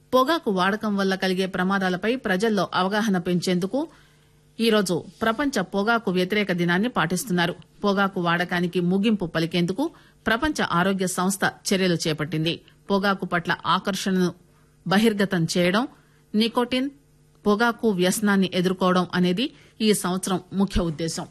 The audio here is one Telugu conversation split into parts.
పొగాకు వాడకం వల్ల కలిగే ప్రమాదాలపై ప్రజల్లో అవగాహన పెంచేందుకు ఈరోజు ప్రపంచ పొగాకు వ్యతిరేక దినాన్ని పాటిస్తున్నారు పొగాకు వాడకానికి ముగింపు పలికేందుకు ప్రపంచ ఆరోగ్య సంస్థ చర్యలు చేపట్టింది పొగాకు పట్ల ఆకర్షణను బహిర్గతం చేయడం నికోటిన్ పొగాకు వ్యసనాన్ని ఎదుర్కోవడం అనేది ఈ సంవత్సరం ముఖ్య ఉద్దేశం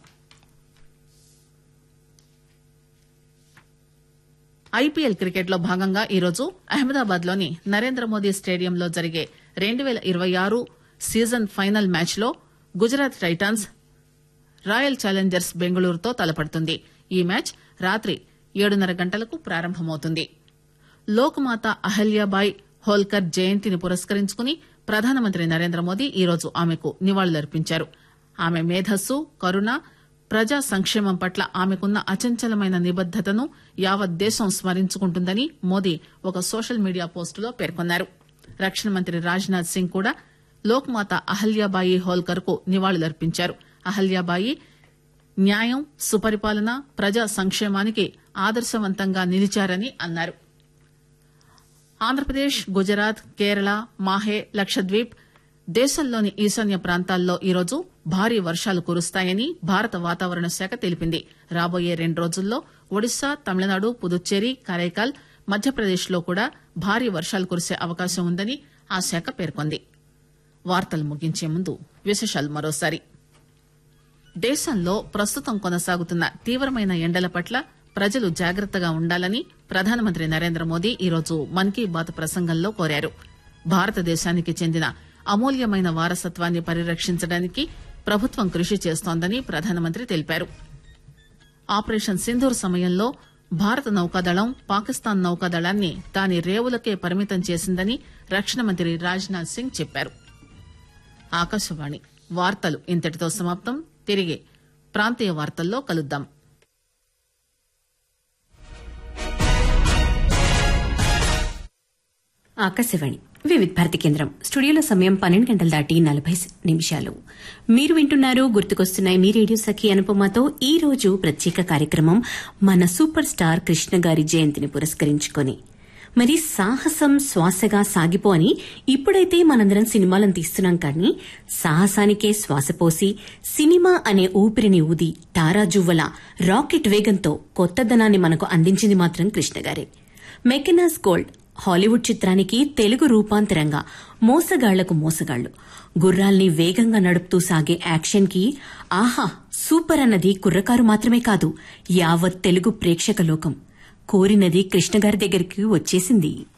ఐపీఎల్ క్రికెట్ లో భాగంగా ఈరోజు అహ్మదాబాద్ లోని నరేంద్ర మోదీ స్టేడియంలో జరిగే రెండు పేల ఇరవై ఆరు సీజన్ ఫైనల్ మ్యాచ్ లో గుజరాత్ టైటాన్స్ రాయల్ ఛాలెంజర్స్ బెంగళూరుతో తలపడుతుంది ఈ మ్యాచ్ రాత్రి ఏడున్నర గంటలకు ప్రారంభమవుతుంది లోక్మాత అహల్యాబాయ్ హోల్కర్ జయంతిని పురస్కరించుకుని ప్రధానమంత్రి నరేంద్ర మోదీ ఈరోజు ఆమెకు నివాళులర్పించారు ఆమె మేధస్సు కరుణ ప్రజా సంక్షేమం పట్ల ఆమెకున్న అచంచలమైన నిబద్దతను యావత్ దేశం స్మరించుకుంటుందని మోదీ ఒక సోషల్ మీడియా పోస్టులో పేర్కొన్నారు రక్షణ మంత్రి రాజ్నాథ్ సింగ్ కూడా లోక్మాత అహల్యాబాయి హోల్కర్ కు నివాళులర్పించారు అహల్యాబాయి న్యాయం సుపరిపాలన ప్రజా సంక్షేమానికి ఆదర్శవంతంగా నిలిచారని అన్నారు ఆంధ్రప్రదేశ్ గుజరాత్ కేరళ మాహే లక్షద్వీప్ దేశంలోని ఈశాన్య ప్రాంతాల్లో ఈరోజు భారీ వర్షాలు కురుస్తాయని భారత వాతావరణ శాఖ తెలిపింది రాబోయే రెండు రోజుల్లో ఒడిశా తమిళనాడు పుదుచ్చేరి కరైకాల్ మధ్యప్రదేశ్ లో కూడా భారీ వర్షాలు కురిసే అవకాశం ఉందని ఆ శాఖ పేర్కొంది వార్తలు ముగించే ముందు విశేషాలు మరోసారి దేశంలో ప్రస్తుతం కొనసాగుతున్న తీవ్రమైన ఎండల పట్ల ప్రజలు జాగ్రత్తగా ఉండాలని ప్రధానమంత్రి నరేంద్ర మోదీ ఈరోజు మన్ కీ బాత్ ప్రసంగంలో కోరారు భారతదేశానికి చెందిన అమూల్యమైన వారసత్వాన్ని పరిరక్షించడానికి ప్రభుత్వం కృషి చేస్తోందని ప్రధానమంత్రి తెలిపారు ఆపరేషన్ సింధూర్ సమయంలో భారత నౌకాదళం పాకిస్తాన్ నౌకాదళాన్ని దాని రేవులకే పరిమితం చేసిందని రక్షణ మంత్రి రాజ్నాథ్ సింగ్ చెప్పారు ఆకాశవాణి వార్తలు ఇంతటితో సమాప్తం తిరిగి ప్రాంతీయ వార్తల్లో కలుద్దాం ఆకాశవాణి వివిధ భారతి కేంద్రం స్టూడియోలో సమయం పన్నెండు గంటలు దాటి నలభై నిమిషాలు మీరు వింటున్నారు గుర్తుకొస్తున్నాయి మీ రేడియో సఖి అనుపమతో ఈ రోజు ప్రత్యేక కార్యక్రమం మన సూపర్ స్టార్ కృష్ణ గారి జయంతిని పురస్కరించుకొని మరి సాహసం శ్వాసగా సాగిపో అని ఇప్పుడైతే మనందరం సినిమాలను తీస్తున్నాం కానీ సాహసానికే శ్వాస పోసి సినిమా అనే ఊపిరిని ఊది తారాజువ్వల రాకెట్ వేగంతో కొత్తదనాన్ని మనకు అందించింది మాత్రం కృష్ణ గారే మెకెనాస్ గోల్డ్ హాలీవుడ్ చిత్రానికి తెలుగు రూపాంతరంగా మోసగాళ్లకు మోసగాళ్లు గుర్రాల్ని వేగంగా నడుపుతూ సాగే యాక్షన్ కి ఆహా సూపర్ అన్నది కుర్రకారు మాత్రమే కాదు యావత్ తెలుగు ప్రేక్షక లోకం కోరినది కృష్ణగారి దగ్గరికి వచ్చేసింది